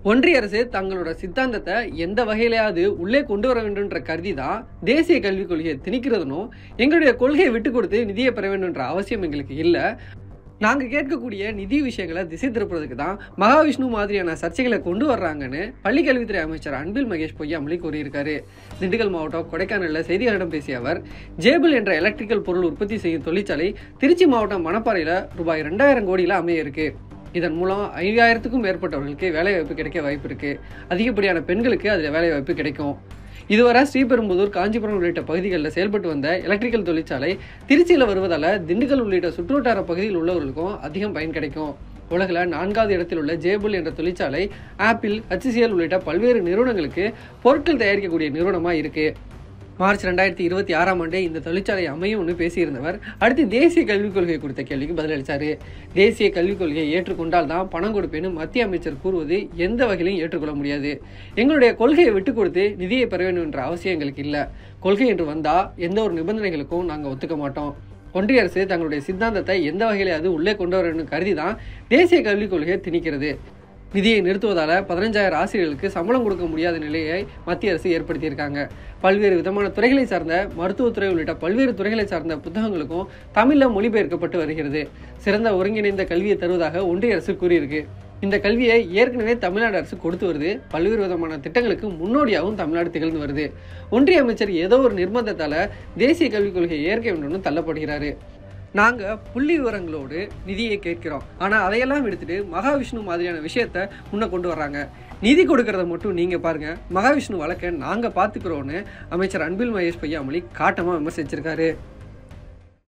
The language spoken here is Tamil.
ஒன்றிய அரசு தங்களோட சித்தாந்தத்தை எந்த வகையிலையாவது உள்ளே கொண்டு வர வேண்டும்ன்ற கருதி தான் தேசிய கல்விக் கொள்கையை திணிக்கிறதுனும் எங்களுடைய கொள்கையை விட்டு கொடுத்து நிதியை பெற வேண்டும்ன்ற அவசியம் எங்களுக்கு இல்லை நாங்கள் கேட்கக்கூடிய நிதி விஷயங்களை திசை திருப்புறதுக்கு தான் மகாவிஷ்ணு மாதிரியான சர்ச்சைகளை கொண்டு வர்றாங்கன்னு பள்ளிக்கல்வித்துறை அமைச்சர் அன்பில் மகேஷ் பொய்யாமொழி கூறியிருக்காரு திண்டுக்கல் மாவட்டம் கொடைக்கானலில் செய்தியாளரிடம் பேசிய அவர் ஜேபிள் என்ற எலக்ட்ரிக்கல் பொருள் உற்பத்தி செய்யும் தொழிற்சாலை திருச்சி மாவட்டம் மணப்பாறையில் ரூபாய் ரெண்டாயிரம் கோடியில் அமைய இருக்கு இதன் மூலம் ஐயாயிரத்துக்கும் மேற்பட்டவர்களுக்கு வேலைவாய்ப்பு கிடைக்க வாய்ப்பு இருக்கு அதிகப்படியான பெண்களுக்கு அதில் வேலைவாய்ப்பு கிடைக்கும் இதுவரை ஸ்ரீபெரும்புதூர் காஞ்சிபுரம் உள்ளிட்ட பகுதிகளில் செயல்பட்டு வந்த எலக்ட்ரிக்கல் தொழிற்சாலை திருச்சியில் வருவதால் திண்டுக்கல் உள்ளிட்ட சுற்றுவட்டார பகுதியில் உள்ளவர்களுக்கும் அதிகம் பயன் கிடைக்கும் உலகில் நான்காவது இடத்தில் உள்ள ஜேபுல் என்ற தொழிற்சாலை ஆப்பிள் HCL உள்ளிட்ட பல்வேறு நிறுவனங்களுக்கு பொருட்கள் தயாரிக்கக்கூடிய நிறுவனமாக இருக்குது மார்ச் ரெண்டாயிரத்தி இருபத்தி ஆறாம் ஆண்டே இந்த தொழிற்சாலை அமையும்னு பேசியிருந்தவர் அடுத்து தேசிய கல்விக் கொள்கை குறித்த கேள்விக்கு பதிலளித்தார் தேசிய கல்விக் கொள்கையை ஏற்றுக்கொண்டால் தான் பணம் கொடுப்பேன்னு மத்திய அமைச்சர் கூறுவது எந்த வகையிலும் ஏற்றுக்கொள்ள முடியாது எங்களுடைய கொள்கையை விட்டு கொடுத்து நிதியை பெற வேண்டும் என்ற அவசியம் எங்களுக்கு இல்லை கொள்கை என்று வந்தால் எந்த ஒரு நிபந்தனைகளுக்கும் நாங்கள் ஒத்துக்க மாட்டோம் ஒன்றிய அரசு தங்களுடைய சித்தாந்தத்தை எந்த வகையிலாவது உள்ளே கொண்டு வர வேண்டும் கருதி தான் தேசிய கல்விக் கொள்கையை திணிக்கிறது நிதியை நிறுத்துவதால் பதினஞ்சாயிரம் ஆசிரியர்களுக்கு சம்பளம் கொடுக்க முடியாத நிலையை மத்திய அரசு ஏற்படுத்தியிருக்காங்க பல்வேறு விதமான துறைகளை சார்ந்த மருத்துவத்துறை உள்ளிட்ட பல்வேறு துறைகளை சார்ந்த புத்தகங்களுக்கும் தமிழில் மொழிபெயர்க்கப்பட்டு வருகிறது சிறந்த ஒருங்கிணைந்த கல்வியை தருவதாக ஒன்றிய அரசு கூறியிருக்கு இந்த கல்வியை ஏற்கனவே தமிழ்நாடு அரசு கொடுத்து வருது பல்வேறு விதமான திட்டங்களுக்கு முன்னோடியாகவும் தமிழ்நாடு திகழ்ந்து வருது ஒன்றிய அமைச்சர் ஏதோ ஒரு நிர்பந்தத்தால் தேசிய கல்விக் கொள்கையை ஏற்க வேண்டும்னு தள்ளப்படுகிறாரு நாங்கள் புள்ளி விவரங்களோடு நிதியை கேட்கிறோம் ஆனால் அதையெல்லாம் எடுத்துட்டு மகாவிஷ்ணு மாதிரியான விஷயத்த முன்ன கொண்டு வர்றாங்க நிதி கொடுக்கறத மட்டும் நீங்கள் பாருங்கள் மகாவிஷ்ணு வழக்கை நாங்கள் பார்த்துக்கிறோன்னு அமைச்சர் அன்பில் மகேஷ் பொய்யாமொழி காட்டமாக விமர்சிச்சிருக்காரு